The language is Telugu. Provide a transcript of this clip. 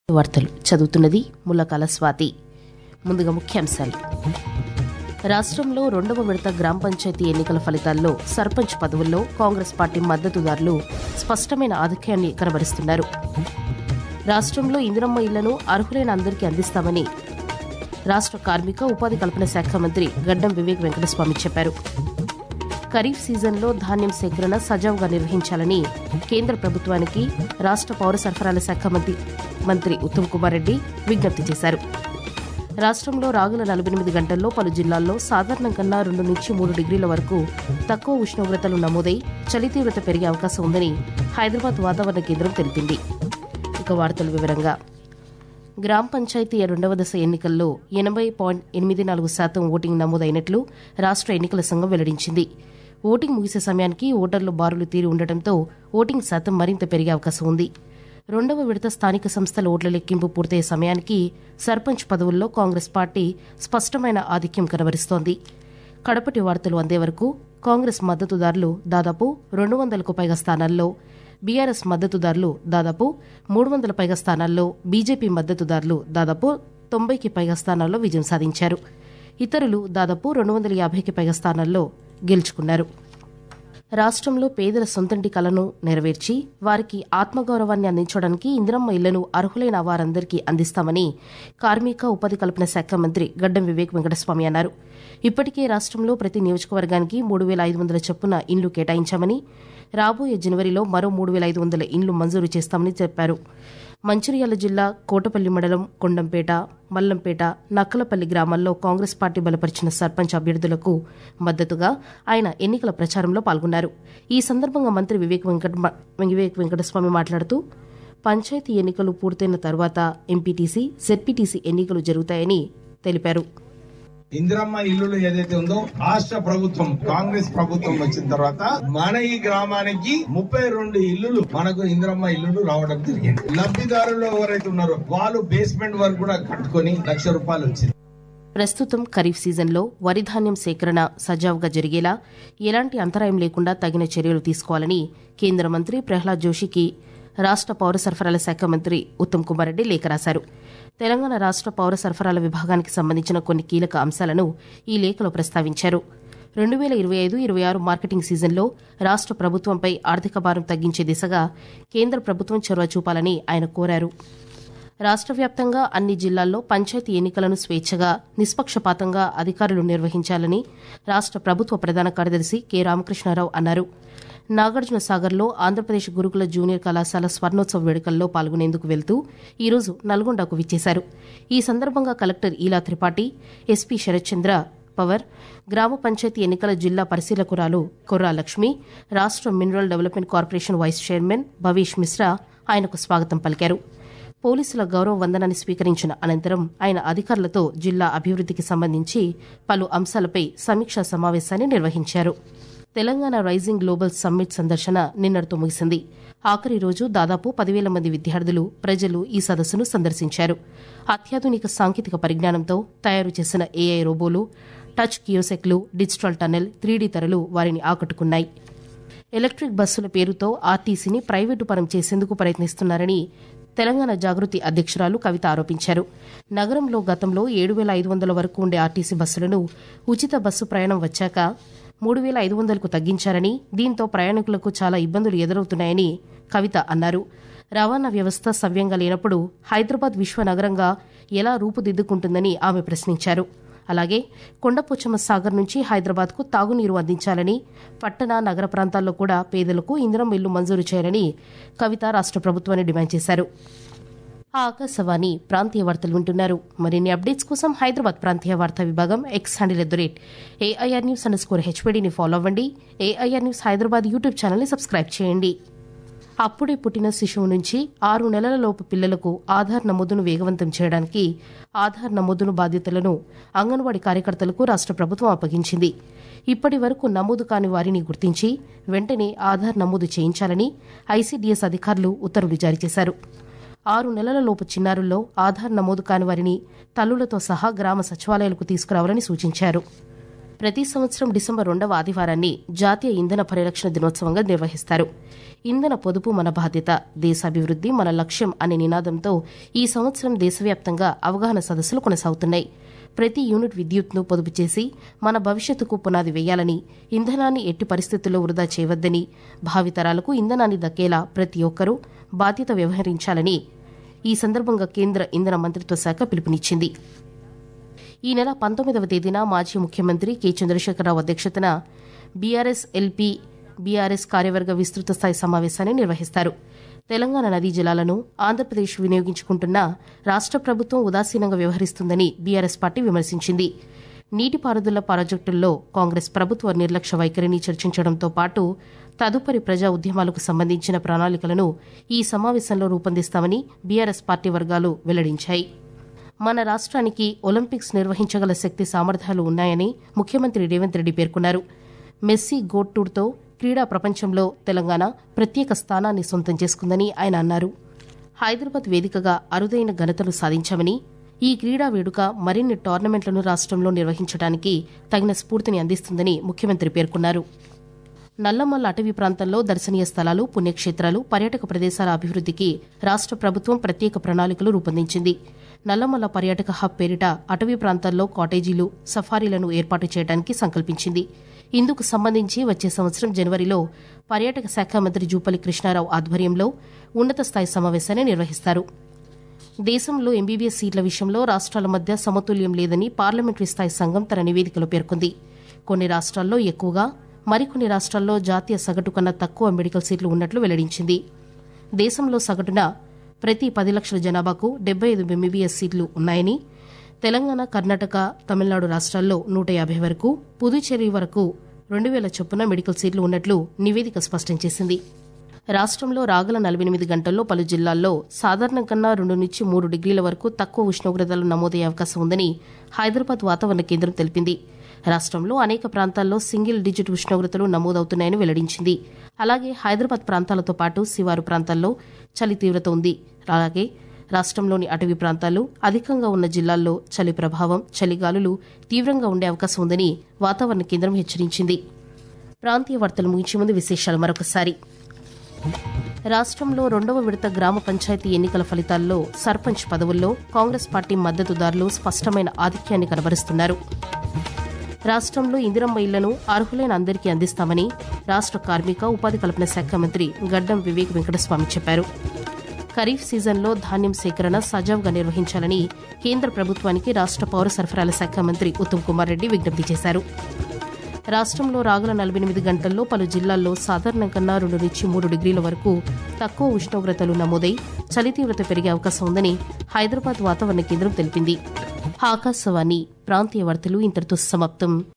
వార్తలు చదువుతున్నది ముల్లకాల స్వాతి ముందుగా ముఖ్యాంశాలు రాష్ట్రంలో రెండవ విడత గ్రామ పంచాయతీ ఎన్నికల ఫలితాల్లో సర్పంచ్ పదవుల్లో కాంగ్రెస్ పార్టీ మద్దతుదారులు స్పష్టమైన ఆధిక్యాన్ని కనబరుస్తున్నారు రాష్ట్రంలో ఇందిరమ్మ ఇళ్లను అర్హులైన అందరికీ అందిస్తామని రాష్ట్ర కార్మిక ఉపాధి కల్పన శాఖ మంత్రి గడ్డం వివేక్ వెంకటస్వామి చెప్పారు ఖరీఫ్ సీజన్లో ధాన్యం సేకరణ సజావుగా నిర్వహించాలని కేంద్ర ప్రభుత్వానికి రాష్ట్ర పౌర సరఫరాల శాఖ మంత్రి మంత్రి ఉత్తమ్ కుమార్ రెడ్డి విజ్ఞప్తి చేశారు రాష్ట్రంలో రాగుల నలభై ఎనిమిది గంటల్లో పలు జిల్లాల్లో సాధారణం కన్నా రెండు నుంచి మూడు డిగ్రీల వరకు తక్కువ ఉష్ణోగ్రతలు నమోదై చలి తీవ్రత పెరిగే అవకాశం ఉందని హైదరాబాద్ వాతావరణ కేంద్రం తెలిపింది ఇక వార్తల వివరంగా గ్రామ పంచాయతీ రెండవ దశ ఎన్నికల్లో ఎనభై పాయింట్ ఎనిమిది నాలుగు శాతం ఓటింగ్ నమోదైనట్లు రాష్ట్ర ఎన్నికల సంఘం వెల్లడించింది ఓటింగ్ ముగిసే సమయానికి ఓటర్లు బారులు తీరి ఉండటంతో ఓటింగ్ శాతం మరింత పెరిగే అవకాశం ఉంది రెండవ విడత స్థానిక సంస్థల ఓట్ల లెక్కింపు పూర్తయ్యే సమయానికి సర్పంచ్ పదవుల్లో కాంగ్రెస్ పార్టీ స్పష్టమైన ఆధిక్యం కనబరుస్తోంది కడపటి వార్తలు అందే వరకు కాంగ్రెస్ మద్దతుదారులు దాదాపు రెండు వందలకు పైగా స్థానాల్లో బీఆర్ఎస్ మద్దతుదారులు దాదాపు మూడు వందల పైగా స్థానాల్లో బీజేపీ మద్దతుదారులు దాదాపు తొంభైకి పైగా స్థానాల్లో విజయం సాధించారు ఇతరులు దాదాపు రెండు వందల యాభైకి పైగా స్థానాల్లో గెలుచుకున్నారు రాష్ట్రంలో పేదల సొంతంటి కలను నెరవేర్చి వారికి ఆత్మగౌరవాన్ని అందించడానికి ఇందిరమ్మ ఇళ్లను అర్హులైన వారందరికీ అందిస్తామని కార్మిక ఉపాధి కల్పన శాఖ మంత్రి గడ్డం వివేక్ వెంకటస్వామి అన్నారు ఇప్పటికే రాష్ట్రంలో ప్రతి నియోజకవర్గానికి మూడు వేల ఐదు వందల చొప్పున ఇండ్లు కేటాయించామని రాబోయే జనవరిలో మరో మూడు వేల ఐదు వందల ఇండ్లు మంజూరు చేస్తామని చెప్పారు మంచిర్యాల జిల్లా కోటపల్లి మండలం కొండంపేట మల్లంపేట నక్కలపల్లి గ్రామాల్లో కాంగ్రెస్ పార్టీ బలపరిచిన సర్పంచ్ అభ్యర్థులకు మద్దతుగా ఆయన ఎన్నికల ప్రచారంలో పాల్గొన్నారు ఈ సందర్భంగా మంత్రి వివేక్ వెంకట వివేక్ వెంకటస్వామి మాట్లాడుతూ పంచాయతీ ఎన్నికలు పూర్తయిన తర్వాత ఎంపీటీసీ జెడ్పీటీసీ ఎన్నికలు జరుగుతాయని తెలిపారు ఇందిరమ్మ ఇల్లులు ఏదైతే ఉందో రాష్ట్ర ప్రభుత్వం కాంగ్రెస్ ప్రభుత్వం వచ్చిన తర్వాత మన ఈ గ్రామానికి ముప్పై రెండు ఇల్లులు మనకు ఇందిరమ్మ ఇల్లులు రావడం జరిగింది లబ్ధిదారులు ఎవరైతే ఉన్నారో వాళ్ళు బేస్మెంట్ వర్క్ కూడా కట్టుకొని లక్ష రూపాయలు వచ్చింది ప్రస్తుతం ఖరీఫ్ సీజన్లో వరి ధాన్యం సేకరణ సజావుగా జరిగేలా ఎలాంటి అంతరాయం లేకుండా తగిన చర్యలు తీసుకోవాలని కేంద్ర మంత్రి ప్రహ్లాద్ జోషికి రాష్ట్ర పౌర సరఫరాల శాఖ మంత్రి ఉత్తమ్ కుమార్ రెడ్డి లేఖ రాశారు తెలంగాణ రాష్ట్ర పౌర సరఫరాల విభాగానికి సంబంధించిన కొన్ని కీలక అంశాలను ఈ లేఖలో ప్రస్తావించారు రెండు వేల ఇరవై ఐదు ఇరవై ఆరు మార్కెటింగ్ సీజన్లో రాష్ట్ర ప్రభుత్వంపై ఆర్థిక భారం తగ్గించే దిశగా కేంద్ర ప్రభుత్వం చొరవ చూపాలని ఆయన కోరారు రాష్ట్ర వ్యాప్తంగా అన్ని జిల్లాల్లో పంచాయతీ ఎన్నికలను స్వేచ్ఛగా నిష్పక్షపాతంగా అధికారులు నిర్వహించాలని రాష్ట్ర ప్రభుత్వ ప్రధాన కార్యదర్శి కె రామకృష్ణారావు అన్నారు నాగార్జున సాగర్లో ఆంధ్రప్రదేశ్ గురుకుల జూనియర్ కళాశాల స్వర్ణోత్సవ వేడుకల్లో పాల్గొనేందుకు వెళ్తూ ఈరోజు నల్గొండకు విచ్చేశారు ఈ సందర్భంగా కలెక్టర్ ఈలా త్రిపాఠి ఎస్పీ శరత్చంద్ర పవర్ గ్రామ పంచాయతీ ఎన్నికల జిల్లా పరిశీలకురాలు కొర్రా లక్ష్మి రాష్ట్ర mineral development corporation vice chairman Bhavesh Mishra ఆయనకు స్వాగతం పలికారు పోలీసుల గౌరవ వందనాన్ని స్వీకరించిన అనంతరం ఆయన అధికారులతో జిల్లా అభివృద్దికి సంబంధించి పలు అంశాలపై సమీక్షా సమావేశాన్ని నిర్వహించారు తెలంగాణ రైజింగ్ గ్లోబల్ సమ్మిట్ సందర్శన నిన్నటితో ముగిసింది ఆఖరి రోజు దాదాపు పదివేల మంది విద్యార్థులు ప్రజలు ఈ సదస్సును సందర్శించారు అత్యాధునిక సాంకేతిక పరిజ్ఞానంతో తయారు చేసిన ఏఐ రోబోలు టచ్ కియోసెక్లు డిజిటల్ టన్నెల్ త్రీడీ తెరలు వారిని ఆకట్టుకున్నాయి ఎలక్ట్రిక్ బస్సుల పేరుతో ఆర్టీసీని ప్రైవేటు పరం చేసేందుకు ప్రయత్నిస్తున్నారని తెలంగాణ జాగృతి అధ్యక్షురాలు కవిత ఆరోపించారు నగరంలో గతంలో ఏడు వేల ఐదు వందల వరకు ఉండే ఆర్టీసీ బస్సులను ఉచిత బస్సు ప్రయాణం వచ్చాక మూడు వేల ఐదు వందలకు తగ్గించారని దీంతో ప్రయాణికులకు చాలా ఇబ్బందులు ఎదురవుతున్నాయని కవిత అన్నారు రవాణా వ్యవస్థ సవ్యంగా లేనప్పుడు హైదరాబాద్ విశ్వనగరంగా ఎలా రూపుదిద్దుకుంటుందని ఆమె ప్రశ్నించారు అలాగే కొండపోచమ్మ సాగర్ నుంచి హైదరాబాద్కు తాగునీరు అందించాలని పట్టణ నగర ప్రాంతాల్లో కూడా పేదలకు ఇంధనం ఇల్లు మంజూరు చేయాలని కవిత రాష్ట్ర ప్రభుత్వాన్ని డిమాండ్ చేశారు ఆకాశవాణి ప్రాంతీయ వార్తలు వింటున్నారు మరిన్ని అప్డేట్స్ కోసం హైదరాబాద్ ప్రాంతీయ వార్తా విభాగం X handle at the rate AIR news underscore హెచ్పీడీని ఫాలో అవ్వండి ఏఐఆర్ న్యూస్ హైదరాబాద్ యూట్యూబ్ ఛానల్ని సబ్స్క్రైబ్ చేయండి అప్పుడే పుట్టిన శిశువు నుంచి ఆరు నెలల లోపు పిల్లలకు ఆధార్ నమోదును వేగవంతం చేయడానికి ఆధార్ నమోదును బాధ్యతలను అంగన్వాడీ కార్యకర్తలకు రాష్ట్ర ప్రభుత్వం అప్పగించింది ఇప్పటి వరకు నమోదు కాని వారిని గుర్తించి వెంటనే ఆధార్ నమోదు చేయించాలని ఐసీడీఎస్ అధికారులు ఉత్తర్వులు జారీ చేశారు ఆరు నెలల లోపు చిన్నారుల్లో ఆధార్ నమోదు కాని వారిని తల్లులతో సహా గ్రామ సచివాలయాలకు తీసుకురావాలని సూచించారు ప్రతి సంవత్సరం డిసెంబర్ రెండవ ఆదివారాన్ని జాతీయ ఇంధన పరిరక్షణ దినోత్సవంగా నిర్వహిస్తారు ఇంధన పొదుపు మన బాధ్యత దేశాభివృద్ది మన లక్ష్యం అనే నినాదంతో ఈ సంవత్సరం దేశవ్యాప్తంగా అవగాహన సదస్సులు కొనసాగుతున్నాయి ప్రతి యూనిట్ విద్యుత్ను పొదుపు చేసి మన భవిష్యత్తుకు పునాది వేయాలని ఇంధనాన్ని ఎట్టి పరిస్థితుల్లో వృధా చేయవద్దని భావితరాలకు ఇంధనాన్ని దక్కేలా ప్రతి ఒక్కరూ బాధ్యత వ్యవహరించాలని ఈ సందర్భంగా కేంద్ర ఇంధన మంత్రిత్వ శాఖ పిలుపునిచ్చింది ఈ నెల పంతొమ్మిదవ తేదీన మాజీ ముఖ్యమంత్రి కె చంద్రశేఖరరావు అధ్యక్షతన బీఆర్ఎస్ ఎల్పీ బీఆర్ఎస్ కార్యవర్గ విస్తృత స్థాయి సమావేశాన్ని నిర్వహిస్తారు తెలంగాణ నదీ జలాలను ఆంధ్రప్రదేశ్ వినియోగించుకుంటున్న రాష్ట ప్రభుత్వం ఉదాసీనంగా వ్యవహరిస్తుందని బీఆర్ఎస్ పార్టీ విమర్శించింది నీటిపారుదల ప్రాజెక్టుల్లో కాంగ్రెస్ ప్రభుత్వ నిర్లక్ష్య వైఖరిని చర్చించడంతో పాటు తదుపరి ప్రజా ఉద్యమాలకు సంబంధించిన ప్రణాళికలను ఈ సమావేశంలో రూపొందిస్తామని బీఆర్ఎస్ పార్టీ వర్గాలు వెల్లడించాయి మన రాష్ట్రానికి ఒలింపిక్స్ నిర్వహించగల శక్తి సామర్థ్యాలు ఉన్నాయని ముఖ్యమంత్రి రేవంత్ రెడ్డి పేర్కొన్నారు మెస్సీ గోట్ టూర్తో క్రీడా ప్రపంచంలో తెలంగాణ ప్రత్యేక స్థానాన్ని సొంతం చేసుకుందని ఆయన అన్నారు హైదరాబాద్ వేదికగా అరుదైన ఘనతలు సాధించామని ఈ క్రీడా వేడుక మరిన్ని టోర్నమెంట్లను రాష్ట్రంలో నిర్వహించడానికి తగిన స్ఫూర్తిని అందిస్తుందని ముఖ్యమంత్రి పేర్కొన్నారు నల్లమల్ల అటవీ ప్రాంతంలో దర్శనీయ స్థలాలు పుణ్యక్షేత్రాలు పర్యాటక ప్రదేశాల అభివృద్దికి రాష్ట ప్రభుత్వం ప్రత్యేక ప్రణాళికలు రూపొందించింది నల్లమల్ల పర్యాటక హబ్ పేరిట అటవీ ప్రాంతాల్లో కాటేజీలు సఫారీలను ఏర్పాటు చేయడానికి సంకల్పించింది ఇందుకు సంబంధించి వచ్చే సంవత్సరం జనవరిలో పర్యాటక శాఖ మంత్రి జూపల్లి కృష్ణారావు ఆధ్వర్యంలో ఉన్నత స్థాయి సమావేశాన్ని నిర్వహిస్తారు దేశంలో ఎంబీబీఎస్ సీట్ల విషయంలో రాష్ట్రాల మధ్య సమతుల్యం లేదని పార్లమెంటరీ స్థాయి సంఘం తన నివేదికలో పేర్కొంది కొన్ని రాష్ట్రాల్లో ఎక్కువగా మరికొన్ని రాష్ట్రాల్లో జాతీయ సగటు కన్నా తక్కువ మెడికల్ సీట్లు ఉన్నట్లు వెల్లడించింది దేశంలో సగటున ప్రతి పది లక్షల జనాభాకు డెబ్బై ఐదు ఎంబీబీఎస్ సీట్లు ఉన్నాయని తెలంగాణ కర్ణాటక తమిళనాడు రాష్ట్రాల్లో నూట యాభై వరకు పుదుచ్చేరి వరకు రెండు వేల చొప్పున మెడికల్ సీట్లు ఉన్నట్లు నివేదిక స్పష్టం చేసింది రాష్ట్రంలో రాగల నలభై ఎనిమిది గంటల్లో పలు జిల్లాల్లో సాధారణం కన్నా రెండు నుంచి మూడు డిగ్రీల వరకు తక్కువ ఉష్ణోగ్రతలు నమోదయ్యే అవకాశం ఉందని హైదరాబాద్ వాతావరణ కేంద్రం తెలిపింది రాష్ట్రంలో అనేక ప్రాంతాల్లో సింగిల్ డిజిట్ ఉష్ణోగ్రతలు నమోదవుతున్నాయని వెల్లడించింది అలాగే హైదరాబాద్ ప్రాంతాలతో పాటు శివారు ప్రాంతాల్లో చలి తీవ్రత ఉంది అలాగే రాష్ట్రంలోని అటవీ ప్రాంతాలు అధికంగా ఉన్న జిల్లాల్లో చలి ప్రభావం చలిగాలులు తీవ్రంగా ఉండే అవకాశం ఉందని వాతావరణ కేంద్రం హెచ్చరించింది ప్రాంతీయ వార్తలు ముగించే ముందు విశేషాలు మరొకసారి రాష్ట్రంలో రెండవ విడత గ్రామ పంచాయతీ ఎన్నికల ఫలితాల్లో సర్పంచ్ పదవుల్లో కాంగ్రెస్ పార్టీ మద్దతుదారులు స్పష్టమైన ఆధిక్యాన్ని కనబరుస్తున్నారు రాష్ట్రంలో ఇందిరమ్మ ఇళ్లను అర్హులైన అందరికీ అందిస్తామని రాష్ట్ర కార్మిక ఉపాధి కల్పన శాఖ మంత్రి గడ్డం వివేక్ వెంకటస్వామి చెప్పారు ఖరీఫ్ సీజన్లో ధాన్యం సేకరణ సజావుగా నిర్వహించాలని కేంద్ర ప్రభుత్వానికి రాష్ట్ర పౌర సరఫరాల శాఖ మంత్రి ఉత్తమ్ కుమార్ రెడ్డి విజ్ఞప్తి చేశారు రాష్ట్రంలో రాగల నలభై ఎనిమిది గంటల్లో పలు జిల్లాల్లో సాధారణం కన్నా రెండు నుంచి మూడు డిగ్రీల వరకు తక్కువ ఉష్ణోగ్రతలు నమోదై చలి తీవ్రత పెరిగే అవకాశం ఉందని హైదరాబాద్ వాతావరణ కేంద్రం తెలిపింది ఆకాశవాణి ప్రాంతీయ వార్తలు ఇంతటితో సమాప్తం